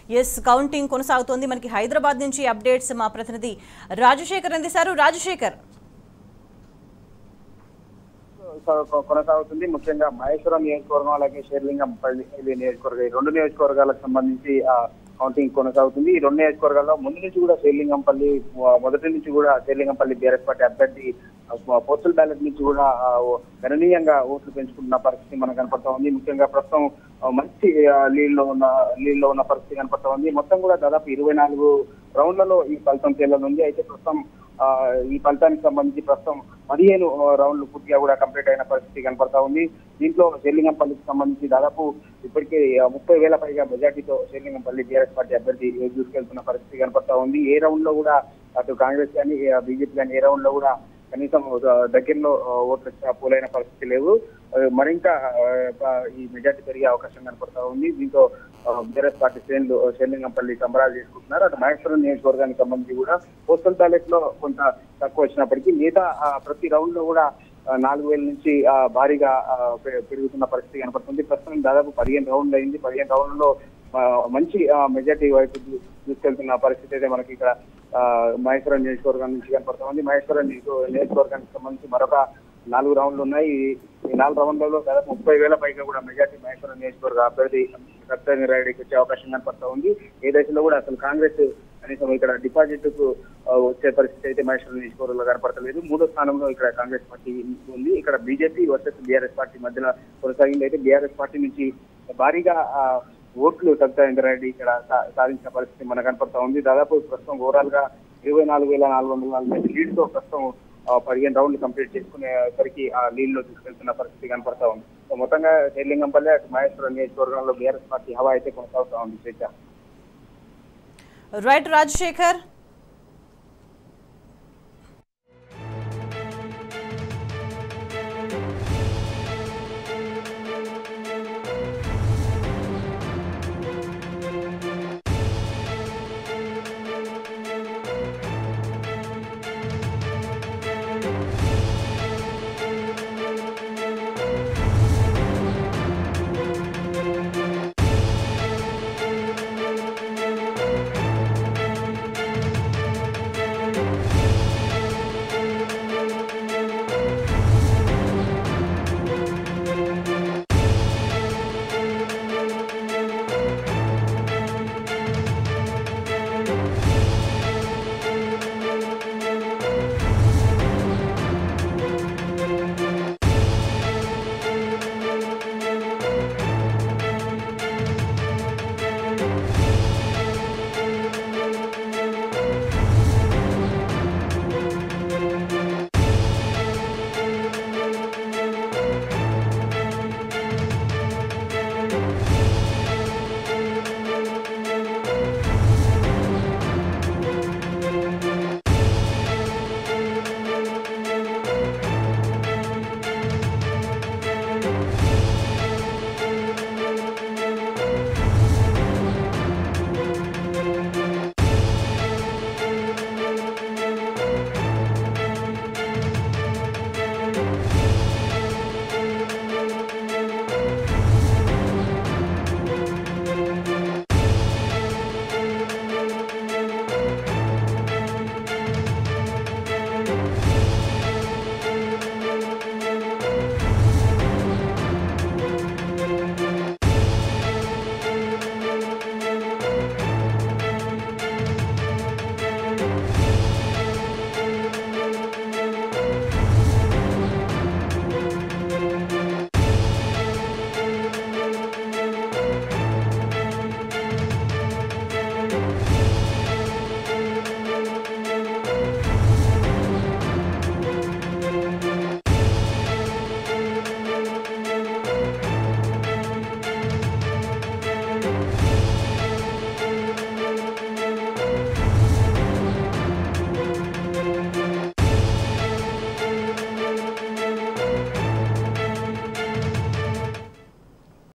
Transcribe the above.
yes counting కొనసాగుతోంది మనకి హైదరాబాద్ నుంచి అప్డేట్స్ మా ప్రతినిధి రాజశేఖర్ అందిస్తారు రాజశేఖర్ కొ- కొనసాగుతుంది ముఖ్యంగా మహేశ్వరం నియోజకవర్గం అలాగే షేర్లింగం పల్లి ఇది నియోజకవర్గం ఈ రెండు నియోజకవర్గాలకు సంబంధించి ఆ కౌంటింగ్ కొనసాగుతుంది ఈ రెండు నియోజకవర్గాల్లో ముందు నుంచి కూడా షేర్లింగంపల్లి ఆ, మొదటి నుంచి కూడా షేర్లింగంపల్లి బీఆర్ఎస్ పార్టీ అభ్యర్థి ఆ, పోస్టల్ బ్యాలెట్ నుంచి కూడా ఆ, ఓ- గణనీయంగా ఓట్లు పెంచుకుంటున్న పరిస్థితి మనకు కనపడతా ఉంది ముఖ్యంగా ప్రస్తుతం ఆ, మంచి ఆ, లీడ్ లో ఉన్న లీడ్ లో ఉన్న పరిస్థితి కనపడతా ఉంది మొత్తం కూడా దాదాపు ఇరవై నాలుగు రౌండ్లలో ఈ ఫలితం తేలనుంది అయితే ప్రస్తుతం ఆ, ఈ ఫలితానికి సంబంధించి ప్రస్తుతం పదిహేను ఆ, రౌండ్లు పూర్తిగా కూడా కంప్లీట్ అయిన పరిస్థితి కనపడతా ఉంది దీంట్లో షెల్లింగంపల్లికి సంబంధించి దాదాపు ఇప్పటికే ఆ, ముప్పై వేల పైగా మెజార్టీతో షెల్లింగంపల్లి బీఆర్ఎస్ పార్టీ అభ్యర్థి దూసుకెళ్తున్న పరిస్థితి కనపడతా ఉంది ఏ రౌండ్ లో కూడా అటు కాంగ్రెస్ కానీ బీజేపీ కానీ ఏ రౌండ్ లో కూడా కనీసం ఒక దగ్గరలో ఆ, ఓట్లు వచ్చే పోలైన పరిస్థితి లేవు ఆ, మరింత ఆ, ఈ మెజార్టీ పెరిగే అవకాశం కనపడతా ఉంది దీంతో బీఆర్ఎస్ పార్టీ శ్రేణులు షెల్లింగంపల్లి సంబరాలు చేసుకుంటున్నారు అటు మహేశ్వరం నియోజకవర్గానికి సంబంధించి కూడా పోస్టల్ బ్యాలెట్ లో కొంత తక్కువ వచ్చినప్పటికీ మిగతా ఆ, ప్రతి రౌండ్ లో కూడా ఆ, నాలుగు వేల నుంచి ఆ, భారీగా ఆ, పె- పెరుగుతున్న పరిస్థితి కనపడుతుంది ప్రస్తుతం దాదాపు పదిహేను రౌండ్లు అయింది పదిహేను రౌండ్లలో ఆ, మంచి ఆ, మెజార్టీ వైపు దూ- దూసుకెళ్తున్న పరిస్థితి అయితే మనకి ఇక్కడ ఆ, మహేశ్వరం నియోజకవర్గం నుంచి కనపడతా ఉంది మహేశ్వరం నియోజక- నియోజకవర్గానికి సంబంధించి మరొక నాలుగు రౌండ్లు ఉన్నాయి ఈ- ఈ నాలుగు రౌండ్లలో దాదాపు ముప్పై వేల పైగా కూడా మెజార్టీ మహేశ్వరం నియోజకవర్గ అభ్యర్థి సత్యనారాయణ రెడ్డికి వచ్చే అవకాశం కనపడతా ఉంది ఏ దశలో కూడా అసలు కాంగ్రెస్ కనీసం ఇక్కడ డిపాజిట్ కు ఆ, వచ్చే పరిస్థితి అయితే మహేశ్వరం నియోజకవర్గంలో కనపడతలేదు మూడో స్థానంలో ఇక్కడ కాంగ్రెస్ పార్టీ ఉంది ఇక్కడ బీజేపీ వర్సెస్ బీఆర్ఎస్ పార్టీ మధ్యలో కొనసాగింది అయితే బీఆర్ఎస్ పార్టీ నుంచి భారీగా ఆ, ఓట్లు సత్యనారాయణ రెడ్డి ఇక్కడ సా- సాధించిన పరిస్థితి మనకు కనపడతా ఉంది దాదాపు ప్రస్తుతం ఓవరాల్ గా ఇరవై నాలుగు వేల నాలుగు వందల నలభై లీడ్ తో ప్రస్తుతం ఆ, పదిహేను రౌండ్లు కంప్లీట్ చేసుకునేసరికి ఆ లీడ్ లో తీసుకెళ్తున్న పరిస్థితి కనపడతా ఉంది సో మొత్తంగా శైలింగంపల్లి అటు మహేశ్వరం నియోజకవర్గంలో బీఆర్ఎస్ పార్టీ హవా అయితే కొనసాగుతా ఉంది స్వేచ్ఛ రైట్ రాజశేఖర్